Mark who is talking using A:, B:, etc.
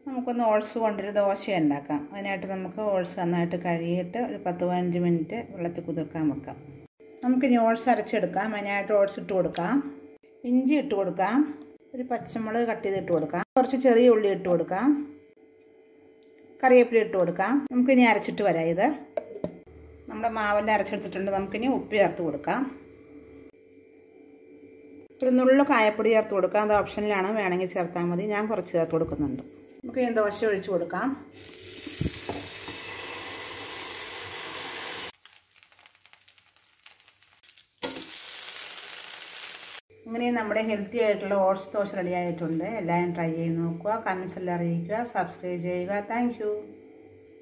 A: നമുക്കൊന്ന് ഓൾസ് കൊണ്ടൊരു ദോശ ഉണ്ടാക്കാം അതിനായിട്ട് നമുക്ക് ഓൾസ് നന്നായിട്ട് കഴുകിയിട്ട് ഒരു പത്ത് പതിനഞ്ച് മിനിറ്റ് വെള്ളത്തിൽ കുതിർക്കാൻ വെക്കാം നമുക്കിനി ഓൾസ് അരച്ചെടുക്കാം അതിനായിട്ട് ഓൾസ് ഇട്ട് കൊടുക്കാം ഇഞ്ചി ഇട്ട് കൊടുക്കാം ഒരു പച്ചമുളക് കട്ട് ചെയ്ത് ഇട്ട് കൊടുക്കാം കുറച്ച് ചെറിയ ഉള്ളി ഇട്ട് കൊടുക്കാം കറിവേപ്പില ഇട്ട് കൊടുക്കാം നമുക്കിനി അരച്ചിട്ട് വരാം ഇത് നമ്മുടെ മാവെല്ലാം അരച്ചെടുത്തിട്ടുണ്ട് നമുക്കിനി ഉപ്പ് ചേർത്ത് കൊടുക്കാം ഒരു നുള്ളു കായപ്പൊടി ചേർത്ത് കൊടുക്കാം അത് ഓപ്ഷനിലാണ് വേണമെങ്കിൽ ചേർത്താൽ മതി ഞാൻ കുറച്ച് ചേർത്ത് കൊടുക്കുന്നുണ്ട് നമുക്ക് ഇനി ദോശ ഒഴിച്ച് കൊടുക്കാം ഇങ്ങനെ നമ്മുടെ ഹെൽത്തി ആയിട്ടുള്ള ഓട്സ് ദോശ റെഡി ആയിട്ടുണ്ട് എല്ലാവരും ട്രൈ ചെയ്ത് നോക്കുക കമൻസ് എല്ലാം അറിയിക്കുക സബ്സ്ക്രൈബ് ചെയ്യുക താങ്ക്